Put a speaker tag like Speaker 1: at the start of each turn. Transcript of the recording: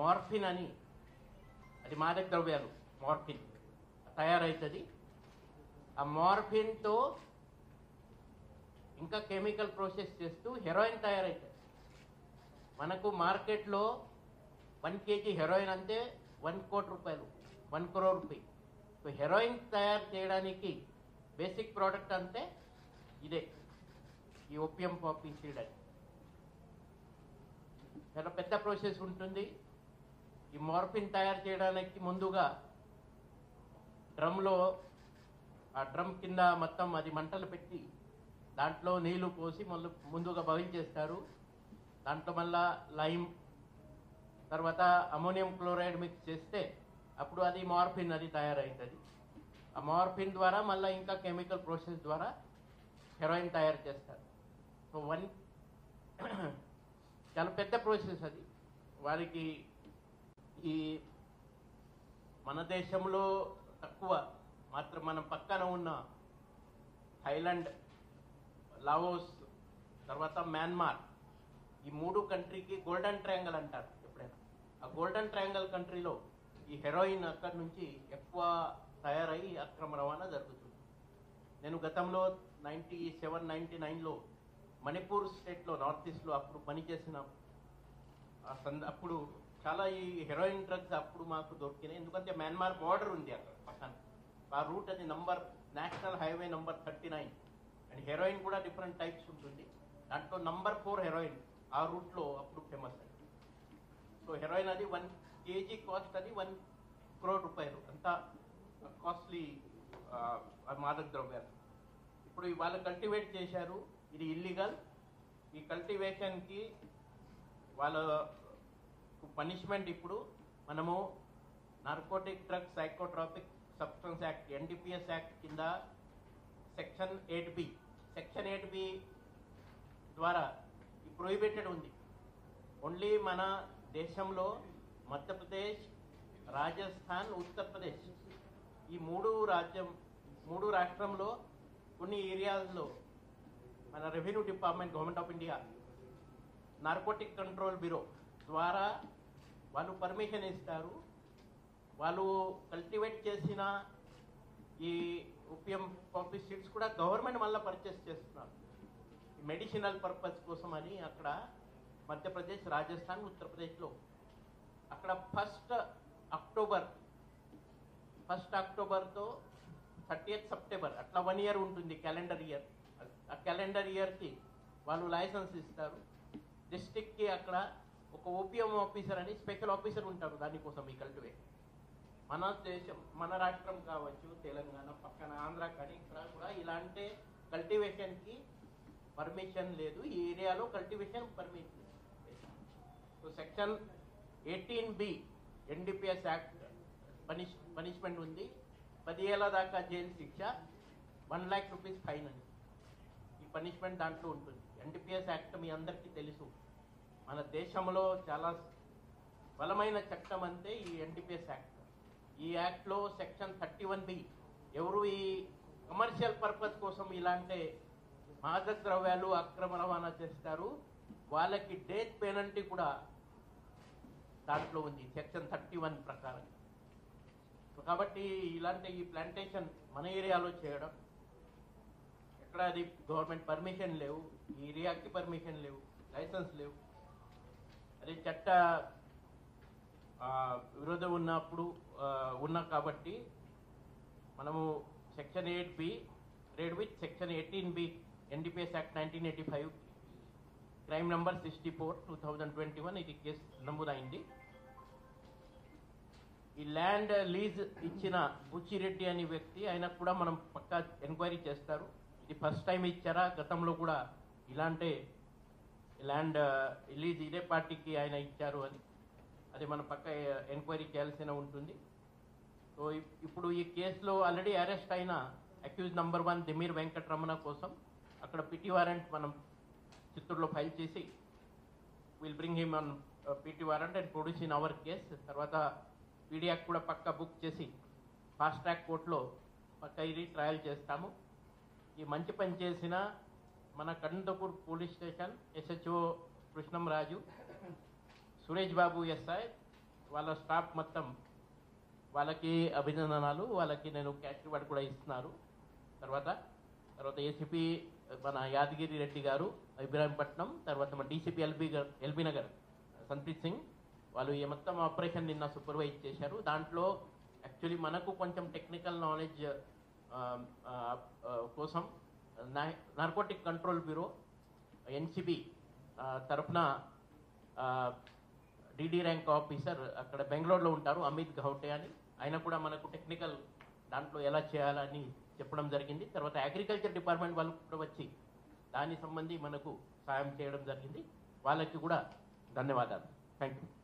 Speaker 1: morphine అని అది మాదక ద్రవ్యాలు మార్ఫిన్ తయారవుతుంది ఆ మార్ఫిన్తో ఇంకా కెమికల్ ప్రాసెస్ చేస్తూ హెరోయిన్ తయారవుతుంది మనకు మార్కెట్లో వన్ కేజీ హెరోయిన్ అంటే వన్ కోటి రూపాయలు one crore rupee so heroin తయారు చేయడానికి బేసిక్ ప్రోడక్ట్ అంటే ఇదే ఈ ఓపియం పాపీ సీడ్ అని చాలా పెద్ద ప్రాసెస్ ఉంటుంది ఈ మార్ఫిన్ తయారు చేయడానికి ముందుగా డ్రమ్లో ఆ డ్రమ్ కింద మొత్తం అది మంటలు పెట్టి దాంట్లో నీళ్లు పోసి మళ్ళీ ముందుగా బాయిల్ చేస్తారు దాంట్లో మళ్ళా లైమ్ తర్వాత అమోనియం క్లోరైడ్ మిక్స్ చేస్తే అప్పుడు అది మార్ఫిన్ అది తయారవుతుంది ఆ మార్ఫిన్ ద్వారా మళ్ళీ ఇంకా కెమికల్ ప్రాసెస్ ద్వారా హెరోయిన్ తయారు చేస్తారు సో వన్ చాలా పెద్ద ప్రాసెస్ అది వారికి ఈ మన దేశంలో తక్కువ మాత్రం మన పక్కన ఉన్న థైలాండ్ లావోస్ తర్వాత మ్యాన్మార్ ఈ మూడు కంట్రీకి గోల్డెన్ ట్రయాంగల్ అంటారు ఎప్పుడైనా ఆ గోల్డెన్ ట్రయాంగల్ కంట్రీలో ఈ హెరోయిన్ అక్కడి నుంచి ఎక్కువ తయారై అక్రమ రవాణా జరుగుతుంది నేను గతంలో నైంటీ సెవెన్ నైంటీ నైన్లో మణిపూర్ స్టేట్లో నార్త్ ఈస్ట్లో అప్పుడు పనిచేసిన ఆ సంద అప్పుడు చాలా ఈ హెరోయిన్ డ్రగ్స్ అప్పుడు మాకు దొరికినాయి ఎందుకంటే మయన్మార్ బార్డర్ ఉంది అక్కడ పక్కన ఆ రూట్ అది number national highway number thirty nine and heroin కూడా డిఫరెంట్ టైప్స్ ఉంటుంది దాంట్లో నంబర్ ఫోర్ హెరోయిన్ ఆ రూట్లో అప్పుడు ఫేమస్ అండి సో హెరోయిన్ అది వన్ కేజీ కాస్ట్ అది వన్ క్రోడ్ రూపాయలు అంత కాస్ట్లీ మాదక ద్రవ్యాలు ఇప్పుడు వాళ్ళు కల్టివేట్ చేశారు ఇది ఇల్లీగల్ ఈ కల్టివేషన్కి వాళ్ళ పనిష్మెంట్ ఇప్పుడు మనము narcotic drugs psychotropic substance act NDPS act కింద section eight B section eight B ద్వారా ఈ ప్రొహిబిటెడ్ ఉంది ఓన్లీ మన దేశంలో మధ్యప్రదేశ్ రాజస్థాన్ ఉత్తరప్రదేశ్ ఈ మూడు రాజ్యం మూడు రాష్ట్రంలో కొన్ని ఏరియాల్లో మన revenue department government of India narcotic control bureau ద్వారా వాళ్ళు పర్మిషన్ ఇస్తారు వాళ్ళు కల్టివేట్ చేసిన ఈ ఓపియం కాఫీ సీడ్స్ కూడా గవర్నమెంట్ మళ్ళీ పర్చేస్ చేస్తున్నారు మెడిసినల్ పర్పస్ కోసం అని అక్కడ మధ్యప్రదేశ్ రాజస్థాన్ ఉత్తరప్రదేశ్లో అక్కడ ఫస్ట్ అక్టోబర్ ఫస్ట్ అక్టోబర్తో థర్టీఎత్ సెప్టెంబర్ అట్లా వన్ ఇయర్ ఉంటుంది క్యాలెండర్ ఇయర్ ఆ క్యాలెండర్ ఇయర్కి వాళ్ళు లైసెన్స్ ఇస్తారు డిస్టిక్కి అక్కడ ఒక ఓపీఎం ఆఫీసర్ అని స్పెషల్ ఆఫీసర్ ఉంటారు దానికోసం ఈ కల్టివేట్ మన దేశం మన రాష్ట్రం కావచ్చు తెలంగాణ పక్కన ఆంధ్ర కానీ ఇక్కడ కూడా ఇలాంటి కల్టివేషన్కి పర్మిషన్ లేదు ఈ ఏరియాలో cultivation permission so section eighteen B NDPS act punish punishment ఉంది పది ఏళ్ళ దాకా జైలు శిక్ష వన్ ల్యాక్ రూపీస్ ఫైన్ అని ఈ పనిష్మెంట్ దాంట్లో ఉంటుంది ఎన్డిపిఎస్ యాక్ట్ మీ అందరికీ తెలుసు మన దేశంలో చాలా బలమైన చట్టం అంటే ఈ ఎన్డిపిఎస్ యాక్ట్ ఈ యాక్ట్లో సెక్షన్ థర్టీ వన్ బి ఎవరు ఈ కమర్షియల్ పర్పస్ కోసం ఇలాంటి మాదక ద్రవ్యాలు అక్రమ రవాణా చేస్తారు వాళ్ళకి డెత్ పెనల్టీ కూడా దాంట్లో ఉంది సెక్షన్ థర్టీ వన్ ప్రకారం సో కాబట్టి ఇలాంటి ఈ ప్లాంటేషన్ మన ఏరియాలో చేయడం ఎక్కడ అది గవర్నమెంట్ పర్మిషన్ లేవు ఈ ఏరియాకి పర్మిషన్ లేవు లైసెన్స్ లేవు అది చట్ట ఆ, విరోధం ఉన్నప్పుడు ఆ, ఉన్నా కాబట్టి మనము section eight B raid with section eighteen B NDPS act nineteen eighty five crime number sixty four two thousand twenty one ఇది కేసు నమోదైంది ఈ ల్యాండ్ లీజ్ ఇచ్చిన బుచ్చిరెడ్డి అనే వ్యక్తి ఆయన కూడా మనం పక్కా ఎంక్వైరీ చేస్తారు ఇది ఫస్ట్ టైం ఇచ్చారా గతంలో కూడా ఇలాంటి ల్యాండ్ లీజ్ ఇదే పార్టీకి ఆయన ఇచ్చారు అని అది మనం పక్క ఎంక్వైరీ చేయాల్సిన ఉంటుంది సో ఇప్- ఇప్పుడు ఈ కేసులో ఆల్రెడీ అరెస్ట్ అయిన అక్యూజ్ నంబర్ వన్ దిమీర్ వెంకటరమణ కోసం అక్కడ పిటి వారెంట్ మనం చిత్తూరులో ఫైల్ చేసి will bring him on PT warrant and produce in our case తర్వాత పీడియాక్ కూడా పక్క బుక్ చేసి ఫాస్ట్ ట్రాక్ కోర్టులో పక్క ఇది ట్రయల్ చేస్తాము ఈ మంచి పని చేసిన మన కనంతపూర్ police station SHO Krishnam Raju Suresh Babu SI వాళ్ళ స్టాఫ్ మొత్తం వాళ్ళకి అభినందనాలు వాళ్ళకి నేను క్యాష్ రివార్డ్ కూడా ఇస్తున్నారు తర్వాత తర్వాత ఏసీపీ మన యాదగిరి రెడ్డి గారు ఇబ్రాహీంపట్నం తర్వాత మన డీసీపీ ఎల్బీ గారు ఎల్బీ నగర్ సంతీత్ సింగ్ వాళ్ళు ఈ మొత్తం ఆపరేషన్ నిన్న సూపర్వైజ్ చేశారు దాంట్లో యాక్చువల్లీ మనకు కొంచెం టెక్నికల్ నాలెడ్జ్ కోసం నార్కోటిక్ కంట్రోల్ బ్యూరో ఎన్సిబి తరఫున డిడి ర్యాంక్ ఆఫీసర్ అక్కడ బెంగళూరులో ఉంటారు అమిత్ గౌటే అని ఆయన కూడా మనకు టెక్నికల్ దాంట్లో ఎలా చేయాలని చెప్పడం జరిగింది తర్వాత అగ్రికల్చర్ డిపార్ట్మెంట్ వాళ్ళు కూడా వచ్చి దాని సంబంధి మనకు సాయం చేయడం జరిగింది వాళ్ళకి కూడా ధన్యవాదాలు థ్యాంక్ యూ